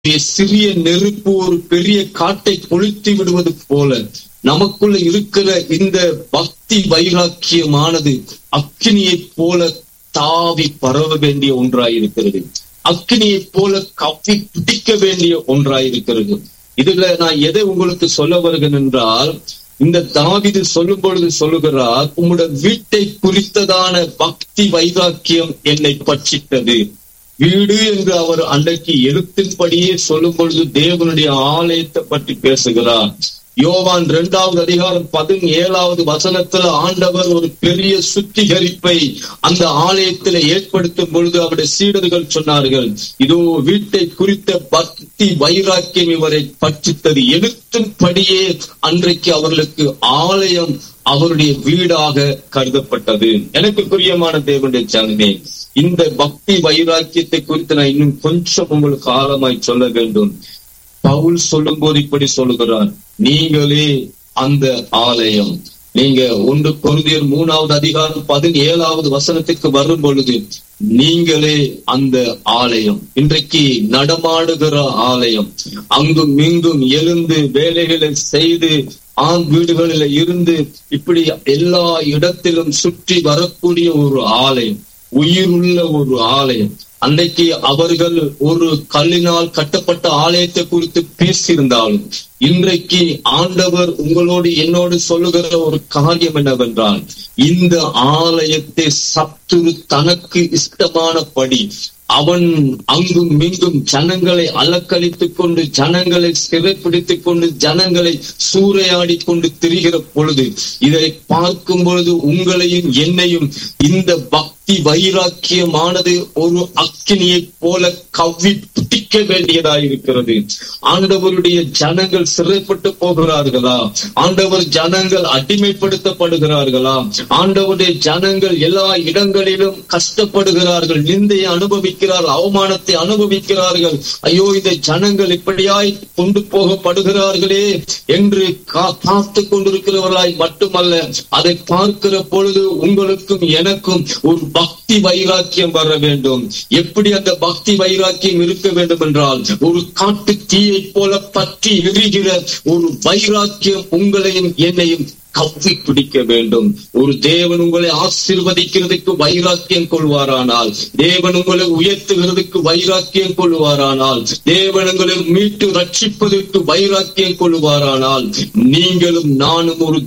சிறிய நெருப்பு ஒரு பெரிய காட்டை கொளுத்தி விடுவது போல நமக்குள்ள இருக்கிற இந்த பக்தி வைராக்கியமானது அக்கினியைப் போல தாவி பரவ வேண்டிய ஒன்றாயிருக்கிறது அக்கினியைப் போல கவ்வி பிடிக்க வேண்டிய ஒன்றாயிருக்கிறது இதுல நான் எதை உங்களுக்கு சொல்ல வருகிறேன் என்றால் இந்த தாவிது சொல்லும் பொழுது சொல்லுகிறார் உம்முடைய வீட்டை குறித்ததான பக்தி வைராக்கியம் என்னை பட்சித்தது வீடு என்று அவர் அன்றைக்கு எழுத்தின்படியே சொல்லும் பொழுது தேவனுடைய ஆலயத்தை பற்றி பேசுகிறார் யோவான் இரண்டாவது அதிகாரம் பதினேழாவது வசனத்துல ஆண்டவர் ஒரு பெரிய சுத்திகரிப்பை அந்த ஆலயத்துல ஏற்படுத்தும் பொழுது அவருடைய சீடர்கள் சொன்னார்கள் இதோ வீட்டை குறித்த பக்தி வைராக்கியம் இவரை பற்றித்தது எழுத்தின்படியே அன்றைக்கு அவர்களுக்கு ஆலயம் அவருடைய வீடாக கருதப்பட்டது எனக்கு பிரியமான தேவனுடைய ஜனமே இந்த பக்தி வைராக்கியத்தை குறித்து நான் இன்னும் கொஞ்சம் உங்களுக்கு ஆழமாய் சொல்ல வேண்டும் பவுல் சொல்லும் போது இப்படி சொல்லுகிறார் நீங்களே அந்த ஆலயம் நீங்க ஒன்று கொருதியர் மூணாவது அதிகாரம் பதினேழாவது வசனத்துக்கு வரும் பொழுது நீங்களே அந்த ஆலயம் இன்றைக்கு நடமாடுகிற ஆலயம் அங்கும் இங்கும் எழுந்து வேலைகளை செய்து ஆண் வீடுகளில் இருந்து இப்படி எல்லா இடத்திலும் சுற்றி வரக்கூடிய ஒரு ஆலயம் உயிருள்ள ஒரு ஆலயம் அன்னைக்கு அவர்கள் ஒரு கல்லினால் கட்டப்பட்ட ஆலயத்தை குறித்து பேசியிருந்தாலும் இன்றைக்கு ஆண்டவர் உங்களோடு என்னோடு சொல்லுகிற ஒரு காரியம் என்னவென்றால் இந்த ஆலயத்தை சத்துரு தனக்கு இஷ்டமானபடி அவன் அங்கும் இங்கும் ஜனங்களை அலக்களித்துக் கொண்டு ஜனங்களை சிறைப்பிடித்துக் கொண்டு ஜனங்களை சூறையாடி கொண்டு திரிகிற பொழுது இதை பார்க்கும் பொழுது உங்களையும் என்னையும் இந்த பக்தி வைராக்கியமானது ஒரு அக்கினியை போல கவ்வி பிடிக்க வேண்டியதா இருக்கிறது ஆண்டவருடைய ஜனங்கள் சிறைப்பட்டு போகிறார்களா ஆண்டவர் ஜனங்கள் அடிமைப்படுத்தப்படுகிறார்களா ஆண்டவருடைய ஜனங்கள் எல்லா இடங்களிலும் கஷ்டப்படுகிறார்கள் நிந்தையை அனுபவிக்கிறார்கள் அவமானத்தை அனுபவிக்கிறார்கள் ஐயோ இந்த ஜனங்கள் இப்படியாய் கொண்டு போகப்படுகிறார்களே என்று பார்த்து கொண்டிருக்கிறவர்களாய் மட்டுமல்ல அதை பார்க்கிற பொழுது உங்களுக்கும் எனக்கும் ஒரு பக்தி வைராக்கியம் வர வேண்டும் எப்படி அந்த பக்தி வைராக்கியம் இருக்க வேண்டும் என்றால் ஒரு காட்டு தீயை போல பற்றி எரிகிற ஒரு வைராக்கியம் உங்களையும் என்னையும் கவ்வி பிடிக்க வேண்டும் ஒரு தேவன் உங்களை ஆசிர்வதிக்கிறதுக்கு வைராக்கியம் கொள்வாரானால் தேவன் உங்களை உயர்த்துகிறதுக்கு வைராக்கியம் கொள்வாரானால் தேவன் உங்களை மீட்டு ரட்சிப்பதற்கு வைராக்கியம் கொள்வாரானால் நீங்களும் நானும் ஒரு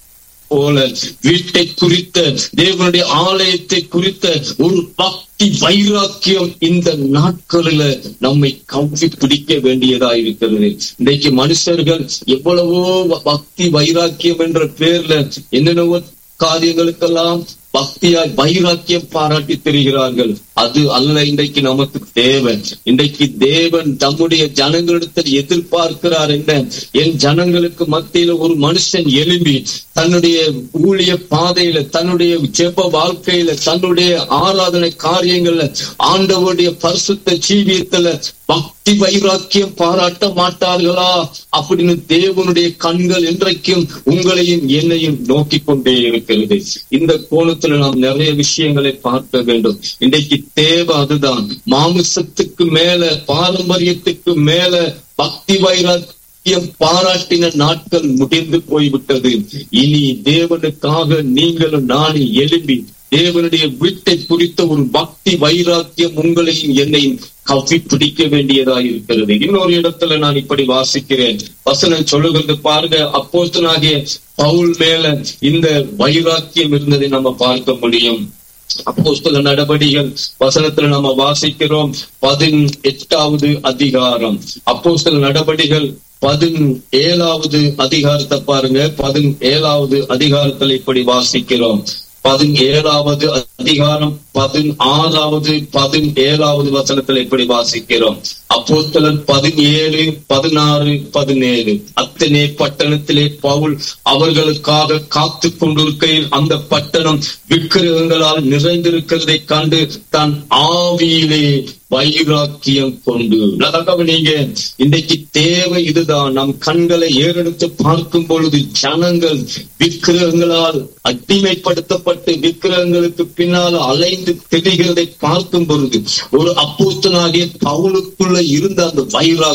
போல வீட்டை குறித்த தேவனுடைய ஆலயத்தை குறித்த ஒரு பக்தி வைராக்கியம் இந்த நாட்களில நம்மை கவ்வி பிடிக்க வேண்டியதா இருக்கிறது இன்றைக்கு மனுஷர்கள் எவ்வளவோ பக்தி வைராக்கியம் என்ற பேர்ல என்னென்னவோ காரியங்களுக்கெல்லாம் பக்தியாய் வைராக்கியம் பாராட்டி தெரிகிறார்கள் அது அல்ல இன்றைக்கு நமக்கு தேவை இன்றைக்கு தேவன் தம்முடைய ஜனங்களிடத்தில் எதிர்பார்க்கிறார் என்ன என் ஜனங்களுக்கு மத்தியில ஒரு மனுஷன் எழும்பி தன்னுடைய ஊழிய பாதையில தன்னுடைய ஜெப வாழ்க்கையில தன்னுடைய ஆராதனை காரியங்கள்ல ஆண்டவருடைய பரிசுத்த ஜீவியத்துல பக்தி வைராக்கியம் பாராட்ட மாட்டார்களா அப்படின்னு தேவனுடைய கண்கள் இன்றைக்கும் உங்களையும் என்னையும் நோக்கி கொண்டே இருக்கிறது இந்த கோணத்துல நாம் நிறைய விஷயங்களை பார்க்க வேண்டும் இன்றைக்கு தேவை அதுதான் மாமிசத்துக்கு மேல பாரம்பரியத்துக்கு மேல பக்தி வைராக்கியம் பாராட்டின நாட்கள் முடிந்து போய்விட்டது இனி தேவனுக்காக நீங்களும் நானும் எழும்பி தேவனுடைய வீட்டை குறித்த ஒரு பக்தி வைராக்கியம் உங்களையும் என்னையும் கவ்வி பிடிக்க வேண்டியதா இருக்கிறது இன்னொரு இடத்துல நான் இப்படி வாசிக்கிறேன் வசனம் சொல்லுகிறது பாருங்க அப்போஸ்தனாகிய பவுல் மேல இந்த வைராக்கியம் இருந்ததை நம்ம பார்க்க முடியும் அப்போஸ்தல நடவடிகள் வசனத்துல நம்ம வாசிக்கிறோம் பதின் எட்டாவது அதிகாரம் அப்போஸ்தல நடவடிகள் பதின் ஏழாவது அதிகாரத்தை பாருங்க பதின் ஏழாவது அதிகாரத்தில் இப்படி வாசிக்கிறோம் பதினேழாவது அதிகாரம் பதினாறாவது பதினேழாவது வசனத்தில் இப்படி வாசிக்கிறோம் அப்போஸ்தலர் பதினேழு பதினாறு பதினேழு அத்தனை பட்டணத்திலே பவுல் அவர்களுக்காக காத்து கொண்டிருக்கையில் அந்த பட்டணம் விக்கிரகங்களால் நிறைந்திருக்கிறதை கண்டு தான் ஆவியிலே வைராக்கியம் கொண்டு அதாவது நீங்க இன்றைக்கு தேவை இதுதான் நம் கண்களை ஏறெடுத்து பார்க்கும் பொழுது ஜனங்கள் விக்கிரகங்களால் அடிமைப்படுத்தப்பட்டு விக்கிரகங்களுக்கு பின்னால் அலைந்து திரிகிறதை பார்க்கும் பொழுது ஒரு அப்போஸ்தனாகிய பவுலுக்குள்ள இருந்த அந்த வைராக்கியம்